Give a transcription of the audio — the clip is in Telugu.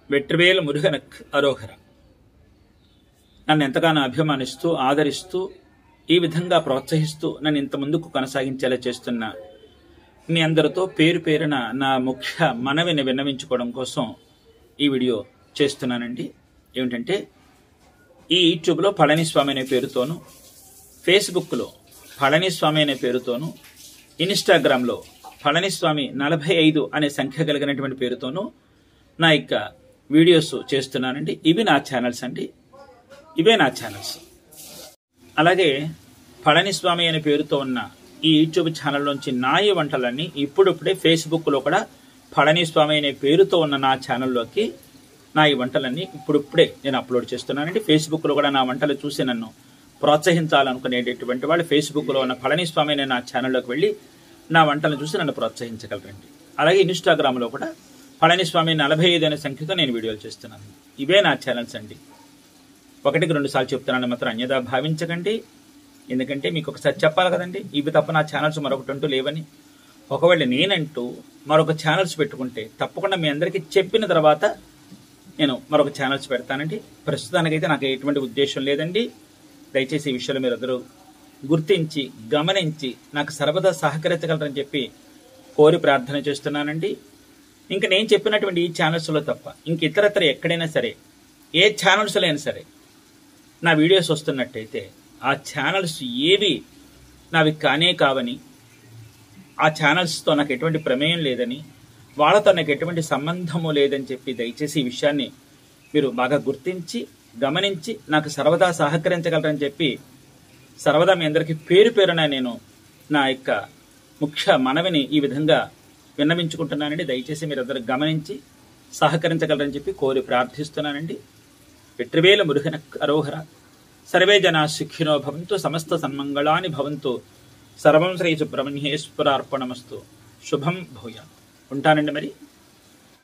వెట్రివేలు మురుగనక్ అరోహర నన్ను ఎంతగానో అభిమానిస్తూ ఆదరిస్తూ ఈ విధంగా ప్రోత్సహిస్తూ నన్ను ఇంత ముందుకు కొనసాగించేలా చేస్తున్న మీ అందరితో పేరు పేరున నా ముఖ్య మనవిని విన్నవించుకోవడం కోసం ఈ వీడియో చేస్తున్నానండి ఏమిటంటే ఈ యూట్యూబ్లో పళనిస్వామి అనే పేరుతోను ఫేస్బుక్లో పళనిస్వామి అనే పేరుతోను ఇన్స్టాగ్రామ్లో పళనిస్వామి నలభై ఐదు అనే సంఖ్య కలిగినటువంటి పేరుతోను నా యొక్క వీడియోస్ చేస్తున్నానండి ఇవి నా ఛానల్స్ అండి ఇవే నా ఛానల్స్ అలాగే పళనిస్వామి అనే పేరుతో ఉన్న ఈ యూట్యూబ్ ఛానల్లోంచి నాయ వంటలన్నీ ఇప్పుడిప్పుడే ఫేస్బుక్లో కూడా పళనిస్వామి అనే పేరుతో ఉన్న నా ఛానల్లోకి నా ఈ వంటలన్నీ ఇప్పుడిప్పుడే నేను అప్లోడ్ చేస్తున్నానండి ఫేస్బుక్లో కూడా నా వంటలు చూసి నన్ను ప్రోత్సహించాలనుకునేటటువంటి వాళ్ళు ఫేస్బుక్లో ఉన్న పళనిస్వామి అనే నా ఛానల్లోకి వెళ్ళి నా వంటలను చూసి నన్ను ప్రోత్సహించగలరండి అలాగే ఇన్స్టాగ్రామ్లో కూడా పళనిస్వామి నలభై ఐదు అనే సంఖ్యతో నేను వీడియోలు చేస్తున్నాను ఇవే నా ఛానల్స్ అండి ఒకటికి రెండు సార్లు చెప్తున్నాను మాత్రం అన్యదా భావించకండి ఎందుకంటే మీకు ఒకసారి చెప్పాలి కదండి ఇవి తప్ప నా ఛానల్స్ మరొకటి అంటూ లేవని ఒకవేళ నేనంటూ మరొక ఛానల్స్ పెట్టుకుంటే తప్పకుండా మీ అందరికీ చెప్పిన తర్వాత నేను మరొక ఛానల్స్ పెడతానండి ప్రస్తుతానికైతే నాకు ఎటువంటి ఉద్దేశం లేదండి దయచేసి ఈ విషయాలు మీరు అందరూ గుర్తించి గమనించి నాకు సర్వదా సహకరించగలరని చెప్పి కోరి ప్రార్థన చేస్తున్నానండి ఇంకా నేను చెప్పినటువంటి ఈ ఛానల్స్లో తప్ప ఇంక ఇతరత్ర ఎక్కడైనా సరే ఏ ఛానల్స్లో అయినా సరే నా వీడియోస్ వస్తున్నట్టయితే ఆ ఛానల్స్ ఏవి నావి కానే కావని ఆ ఛానల్స్తో నాకు ఎటువంటి ప్రమేయం లేదని వాళ్ళతో నాకు ఎటువంటి సంబంధము లేదని చెప్పి దయచేసి ఈ విషయాన్ని మీరు బాగా గుర్తించి గమనించి నాకు సర్వదా సహకరించగలరని చెప్పి సర్వదా మీ అందరికీ పేరు పేరున నేను నా యొక్క ముఖ్య మనవిని ఈ విధంగా విన్నవించుకుంటున్నానండి దయచేసి మీరందరూ గమనించి సహకరించగలరని చెప్పి కోరి ప్రార్థిస్తున్నానండి వెట్రివేల మురుగన అరోహర సర్వే జనా సుఖినో భవంతు సమస్త సన్మంగళాని భవంతు సర్వం శ్రీ సుబ్రహ్మణ్యేశ్వరార్పణమస్తు శుభం భూయాత్ ఉంటానండి మరి